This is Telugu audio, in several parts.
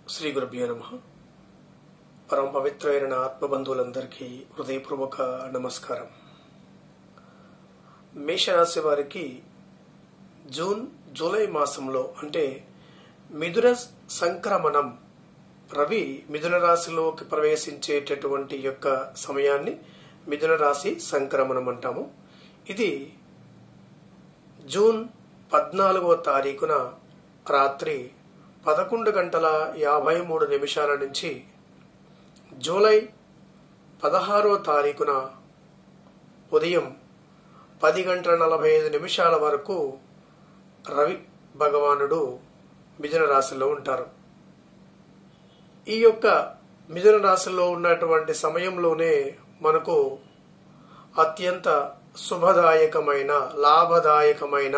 శ్రీ గురుభ్యో నమ పరమ పవిత్రమైన నా ఆత్మబంధువులందరికీ హృదయపూర్వక నమస్కారం మేషరాశి వారికి జూన్ జూలై మాసంలో అంటే మిథున సంక్రమణం రవి మిథున రాశిలోకి ప్రవేశించేటటువంటి యొక్క సమయాన్ని మిథున రాశి సంక్రమణం అంటాము ఇది జూన్ పద్నాలుగవ తారీఖున రాత్రి పదకొండు గంటల యాభై మూడు నిమిషాల నుంచి జూలై పదహారవ తారీఖున ఉదయం పది గంటల నలభై ఐదు నిమిషాల వరకు రవి భగవానుడు మిథున రాశిలో ఉంటారు ఈ యొక్క మిథున రాశిలో ఉన్నటువంటి సమయంలోనే మనకు అత్యంత శుభదాయకమైన లాభదాయకమైన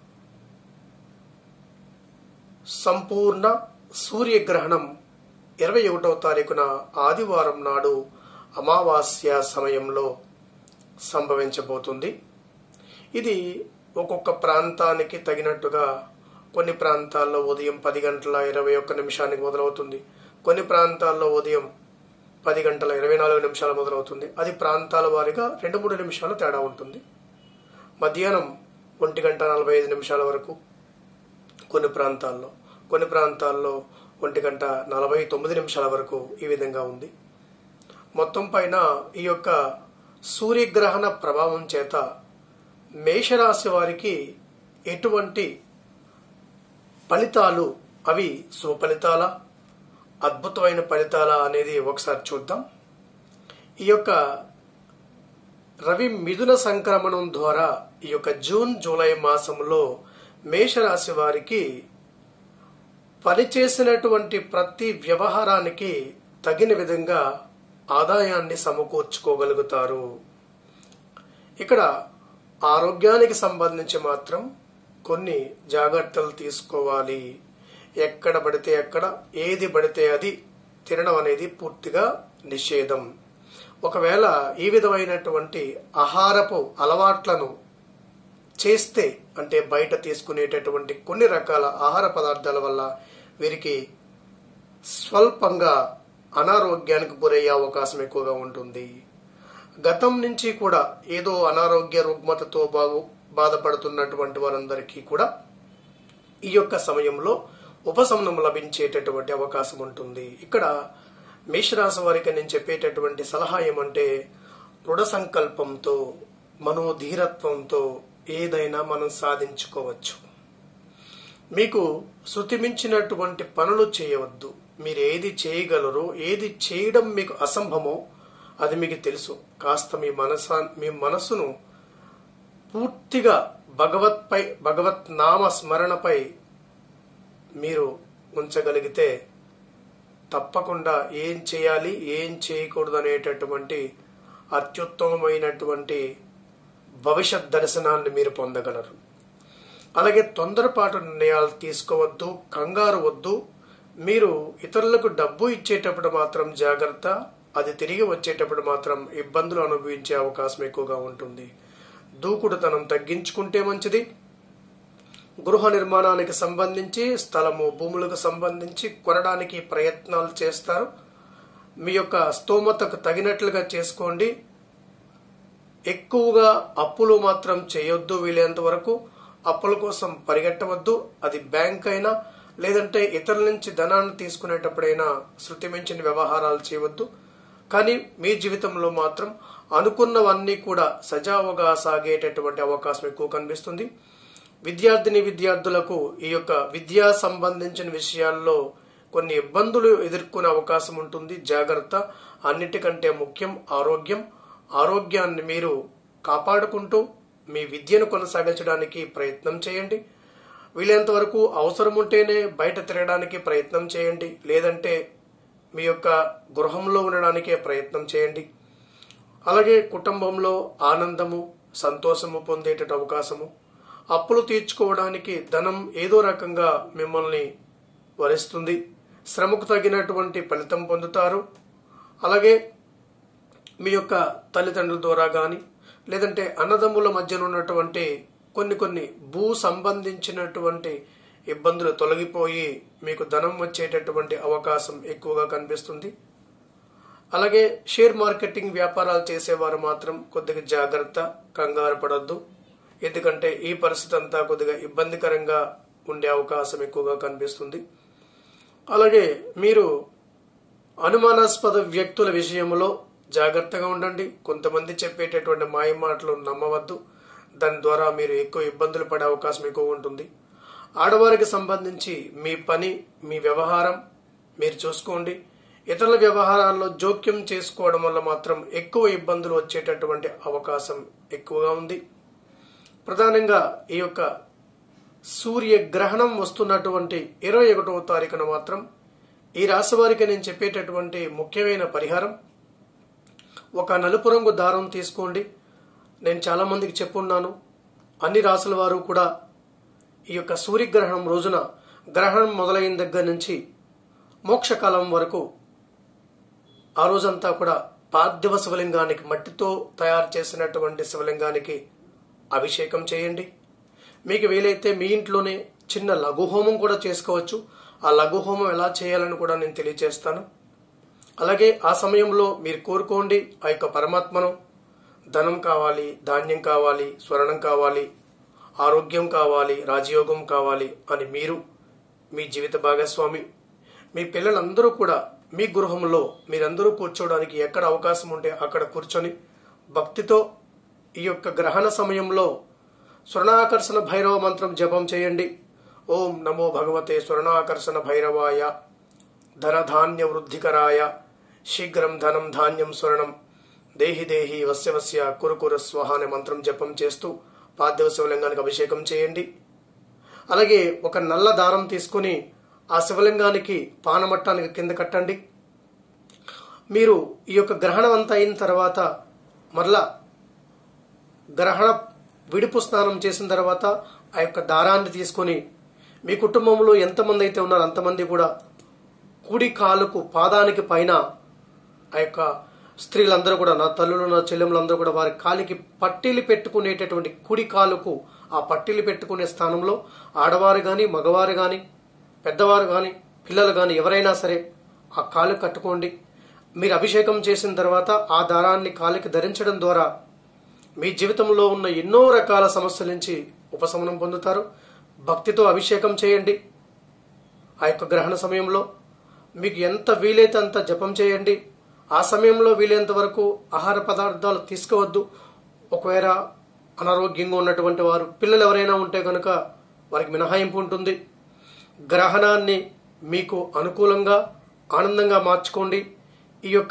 సంపూర్ణ సూర్యగ్రహణం ఇరవై ఒకటవ తారీఖున ఆదివారం నాడు అమావాస్య సమయంలో సంభవించబోతుంది ఇది ఒక్కొక్క ప్రాంతానికి తగినట్టుగా కొన్ని ప్రాంతాల్లో ఉదయం పది గంటల ఇరవై ఒక్క నిమిషానికి మొదలవుతుంది కొన్ని ప్రాంతాల్లో ఉదయం పది గంటల ఇరవై నాలుగు నిమిషాలు మొదలవుతుంది అది ప్రాంతాల వారీగా రెండు మూడు నిమిషాలు తేడా ఉంటుంది మధ్యాహ్నం ఒంటి గంట నలభై ఐదు నిమిషాల వరకు కొన్ని ప్రాంతాల్లో కొన్ని ప్రాంతాల్లో ఒంటి గంట నలభై తొమ్మిది నిమిషాల వరకు ఈ విధంగా ఉంది మొత్తం పైన ఈ యొక్క సూర్యగ్రహణ ప్రభావం చేత మేషరాశి వారికి ఎటువంటి ఫలితాలు అవి సుఫలితాల అద్భుతమైన ఫలితాల అనేది ఒకసారి చూద్దాం ఈ యొక్క రవి మిథున సంక్రమణం ద్వారా ఈ యొక్క జూన్ జూలై మాసంలో మేషరాశి వారికి పనిచేసినటువంటి ప్రతి వ్యవహారానికి తగిన విధంగా ఆదాయాన్ని సమకూర్చుకోగలుగుతారు ఇక్కడ ఆరోగ్యానికి సంబంధించి మాత్రం కొన్ని జాగ్రత్తలు తీసుకోవాలి ఎక్కడ పడితే ఎక్కడ ఏది పడితే అది తినడం అనేది పూర్తిగా నిషేధం ఒకవేళ ఈ విధమైనటువంటి ఆహారపు అలవాట్లను చేస్తే అంటే బయట తీసుకునేటటువంటి కొన్ని రకాల ఆహార పదార్థాల వల్ల వీరికి స్వల్పంగా అనారోగ్యానికి గురయ్యే అవకాశం ఎక్కువగా ఉంటుంది గతం నుంచి కూడా ఏదో అనారోగ్య రుగ్మతతో బాగు బాధపడుతున్నటువంటి వారందరికీ కూడా ఈ యొక్క సమయంలో ఉపశమనం లభించేటటువంటి అవకాశం ఉంటుంది ఇక్కడ మేషరాశి వారికి నేను చెప్పేటటువంటి సలహా ఏమంటే దృఢ సంకల్పంతో మనోధీరత్వంతో ఏదైనా మనం సాధించుకోవచ్చు మీకు శృతిమించినటువంటి పనులు చేయవద్దు మీరు ఏది చేయగలరో ఏది చేయడం మీకు అసంభవమో అది మీకు తెలుసు కాస్త మీ మనస మీ మనసును పూర్తిగా భగవత్పై భగవత్ నామ స్మరణపై మీరు ఉంచగలిగితే తప్పకుండా ఏం చేయాలి ఏం చేయకూడదు అనేటటువంటి అత్యుత్తమమైనటువంటి భవిష్యత్ దర్శనాన్ని మీరు పొందగలరు అలాగే తొందరపాటు నిర్ణయాలు తీసుకోవద్దు కంగారు వద్దు మీరు ఇతరులకు డబ్బు ఇచ్చేటప్పుడు మాత్రం జాగ్రత్త అది తిరిగి వచ్చేటప్పుడు మాత్రం ఇబ్బందులు అనుభవించే అవకాశం ఎక్కువగా ఉంటుంది దూకుడుతనం తగ్గించుకుంటే మంచిది గృహ నిర్మాణానికి సంబంధించి స్థలము భూములకు సంబంధించి కొనడానికి ప్రయత్నాలు చేస్తారు మీ యొక్క స్తోమతకు తగినట్లుగా చేసుకోండి ఎక్కువగా అప్పులు మాత్రం చేయొద్దు వీలైనంత వరకు అప్పుల కోసం పరిగెట్టవద్దు అది బ్యాంక్ అయినా లేదంటే ఇతరుల నుంచి ధనాన్ని తీసుకునేటప్పుడైనా శృతి మించిన వ్యవహారాలు చేయవద్దు కానీ మీ జీవితంలో మాత్రం అనుకున్నవన్నీ కూడా సజావుగా సాగేటటువంటి అవకాశం ఎక్కువ కనిపిస్తుంది విద్యార్థిని విద్యార్థులకు ఈ యొక్క విద్యా సంబంధించిన విషయాల్లో కొన్ని ఇబ్బందులు ఎదుర్కొనే అవకాశం ఉంటుంది జాగ్రత్త అన్నిటికంటే ముఖ్యం ఆరోగ్యం ఆరోగ్యాన్ని మీరు కాపాడుకుంటూ మీ విద్యను కొనసాగించడానికి ప్రయత్నం చేయండి వీలైనంత వరకు అవసరం ఉంటేనే బయట తిరగడానికి ప్రయత్నం చేయండి లేదంటే మీ యొక్క గృహంలో ఉండడానికే ప్రయత్నం చేయండి అలాగే కుటుంబంలో ఆనందము సంతోషము పొందేట అవకాశము అప్పులు తీర్చుకోవడానికి ధనం ఏదో రకంగా మిమ్మల్ని వరిస్తుంది శ్రమకు తగినటువంటి ఫలితం పొందుతారు అలాగే మీ యొక్క తల్లిదండ్రుల ద్వారా కానీ లేదంటే అన్నదమ్ముల మధ్యన ఉన్నటువంటి కొన్ని కొన్ని భూ సంబంధించినటువంటి ఇబ్బందులు తొలగిపోయి మీకు ధనం వచ్చేటటువంటి అవకాశం ఎక్కువగా కనిపిస్తుంది అలాగే షేర్ మార్కెటింగ్ వ్యాపారాలు చేసేవారు మాత్రం కొద్దిగా జాగ్రత్త కంగారు పడొద్దు ఎందుకంటే ఈ పరిస్థితి అంతా కొద్దిగా ఇబ్బందికరంగా ఉండే అవకాశం ఎక్కువగా కనిపిస్తుంది అలాగే మీరు అనుమానాస్పద వ్యక్తుల విషయంలో జాగ్రత్తగా ఉండండి కొంతమంది చెప్పేటటువంటి మాయ మాటలు నమ్మవద్దు దాని ద్వారా మీరు ఎక్కువ ఇబ్బందులు పడే అవకాశం ఎక్కువ ఉంటుంది ఆడవారికి సంబంధించి మీ పని మీ వ్యవహారం మీరు చూసుకోండి ఇతరుల వ్యవహారాల్లో జోక్యం చేసుకోవడం వల్ల మాత్రం ఎక్కువ ఇబ్బందులు వచ్చేటటువంటి అవకాశం ఎక్కువగా ఉంది ప్రధానంగా ఈ యొక్క సూర్యగ్రహణం వస్తున్నటువంటి ఇరవై ఒకటవ తారీఖున మాత్రం ఈ రాశి వారికి నేను చెప్పేటటువంటి ముఖ్యమైన పరిహారం ఒక నలుపు రంగు దారం తీసుకోండి నేను చాలా మందికి చెప్పున్నాను అన్ని రాసుల వారు కూడా ఈ యొక్క సూర్యగ్రహణం రోజున గ్రహణం మొదలైన దగ్గర నుంచి మోక్షకాలం వరకు ఆ రోజంతా కూడా పార్థివ శివలింగానికి మట్టితో తయారు చేసినటువంటి శివలింగానికి అభిషేకం చేయండి మీకు వీలైతే మీ ఇంట్లోనే చిన్న లఘుహోమం కూడా చేసుకోవచ్చు ఆ లఘుహోమం ఎలా చేయాలని కూడా నేను తెలియజేస్తాను అలాగే ఆ సమయంలో మీరు కోరుకోండి ఆ యొక్క పరమాత్మను ధనం కావాలి ధాన్యం కావాలి స్వర్ణం కావాలి ఆరోగ్యం కావాలి రాజయోగం కావాలి అని మీరు మీ జీవిత భాగస్వామి మీ పిల్లలందరూ కూడా మీ గృహంలో మీరందరూ కూర్చోవడానికి ఎక్కడ అవకాశం ఉంటే అక్కడ కూర్చొని భక్తితో ఈ యొక్క గ్రహణ సమయంలో స్వర్ణాకర్షణ భైరవ మంత్రం జపం చేయండి ఓం నమో భగవతే స్వర్ణాకర్షణ భైరవాయ ధనధాన్య వృద్ధికరాయ శీఘ్రం ధనం ధాన్యం స్వర్ణం దేహి దేహి వస్య వస్య కురుకుర స్వహ అనే మంత్రం జపం చేస్తూ పార్థివ శివలింగానికి అభిషేకం చేయండి అలాగే ఒక నల్ల దారం తీసుకుని ఆ శివలింగానికి పానమట్టానికి కింద కట్టండి మీరు ఈ యొక్క గ్రహణం అంతా అయిన తర్వాత మరలా గ్రహణ విడుపు స్నానం చేసిన తర్వాత ఆ యొక్క దారాన్ని తీసుకొని మీ కుటుంబంలో ఎంతమంది అయితే ఉన్నారో అంతమంది కూడా కుడి కాలుకు పాదానికి పైన ఆ యొక్క స్త్రీలందరూ కూడా నా తల్లులు నా చెల్లెములందరూ కూడా వారి కాలికి పట్టీలు పెట్టుకునేటటువంటి కుడి కాలుకు ఆ పట్టీలు పెట్టుకునే స్థానంలో ఆడవారు కానీ మగవారు కానీ పెద్దవారు కానీ పిల్లలు కానీ ఎవరైనా సరే ఆ కాలు కట్టుకోండి మీరు అభిషేకం చేసిన తర్వాత ఆ దారాన్ని కాలికి ధరించడం ద్వారా మీ జీవితంలో ఉన్న ఎన్నో రకాల సమస్యల నుంచి ఉపశమనం పొందుతారు భక్తితో అభిషేకం చేయండి ఆ యొక్క గ్రహణ సమయంలో మీకు ఎంత వీలైతే అంత జపం చేయండి ఆ సమయంలో వీలైనంత వరకు ఆహార పదార్థాలు తీసుకోవద్దు ఒకవేళ అనారోగ్యంగా ఉన్నటువంటి వారు పిల్లలు ఎవరైనా ఉంటే కనుక వారికి మినహాయింపు ఉంటుంది గ్రహణాన్ని మీకు అనుకూలంగా ఆనందంగా మార్చుకోండి ఈ యొక్క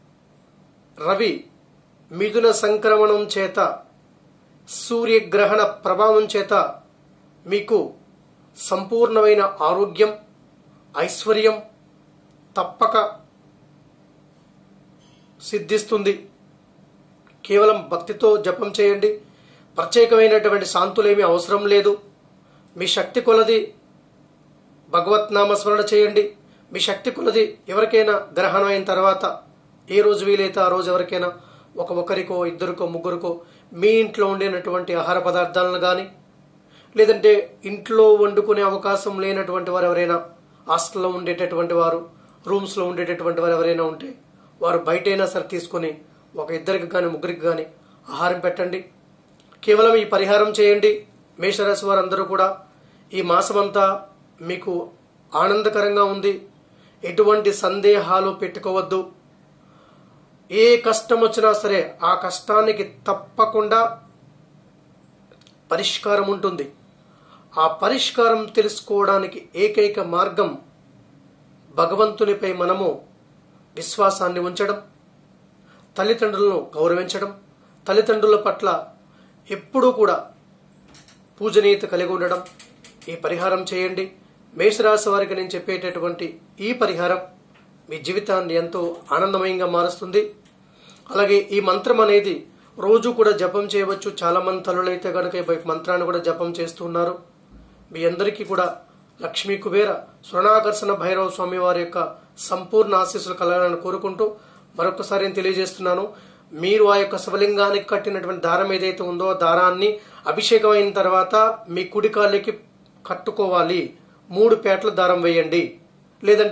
రవి మిథున సంక్రమణం చేత సూర్యగ్రహణ ప్రభావం చేత మీకు సంపూర్ణమైన ఆరోగ్యం ఐశ్వర్యం తప్పక సిద్ధిస్తుంది కేవలం భక్తితో జపం చేయండి ప్రత్యేకమైనటువంటి శాంతులేమీ అవసరం లేదు మీ శక్తి కొలది భగవత్ నామస్మరణ చేయండి మీ శక్తి కొలది ఎవరికైనా గ్రహణం అయిన తర్వాత ఏ రోజు వీలైతే ఆ రోజు ఎవరికైనా ఒక ఒకరికో ఇద్దరికో ముగ్గురికో మీ ఇంట్లో ఉండేటటువంటి ఆహార పదార్థాలను కానీ లేదంటే ఇంట్లో వండుకునే అవకాశం లేనటువంటి వారు ఎవరైనా హాస్టల్లో ఉండేటటువంటి వారు రూమ్స్లో ఉండేటటువంటి వారు ఎవరైనా ఉంటే వారు బయటైనా సరే తీసుకొని ఒక ఇద్దరికి కానీ ముగ్గురికి కానీ ఆహారం పెట్టండి కేవలం ఈ పరిహారం చేయండి మేషరాశి వారందరూ కూడా ఈ మాసమంతా మీకు ఆనందకరంగా ఉంది ఎటువంటి సందేహాలు పెట్టుకోవద్దు ఏ కష్టం వచ్చినా సరే ఆ కష్టానికి తప్పకుండా పరిష్కారం ఉంటుంది ఆ పరిష్కారం తెలుసుకోవడానికి ఏకైక మార్గం భగవంతునిపై మనము విశ్వాసాన్ని ఉంచడం తల్లిదండ్రులను గౌరవించడం తల్లిదండ్రుల పట్ల ఎప్పుడూ కూడా పూజనీయత కలిగి ఉండడం ఈ పరిహారం చేయండి మేషరాశి వారికి నేను చెప్పేటటువంటి ఈ పరిహారం మీ జీవితాన్ని ఎంతో ఆనందమయంగా మారుస్తుంది అలాగే ఈ మంత్రం అనేది రోజు కూడా జపం చేయవచ్చు చాలా మంది తల్లులైతే కనుక ఈ మంత్రాన్ని కూడా జపం చేస్తున్నారు మీ అందరికీ కూడా లక్ష్మీ కుబేర స్వర్ణాకర్షణ భైరవ స్వామి వారి యొక్క సంపూర్ణ ఆశీస్సులు కలగాలని కోరుకుంటూ మరొకసారి నేను తెలియజేస్తున్నాను మీరు ఆ యొక్క శివలింగానికి కట్టినటువంటి దారం ఏదైతే ఉందో ఆ దారాన్ని అభిషేకం అయిన తర్వాత మీ కుడి కాళ్ళకి కట్టుకోవాలి మూడు పేటల దారం వేయండి లేదంటే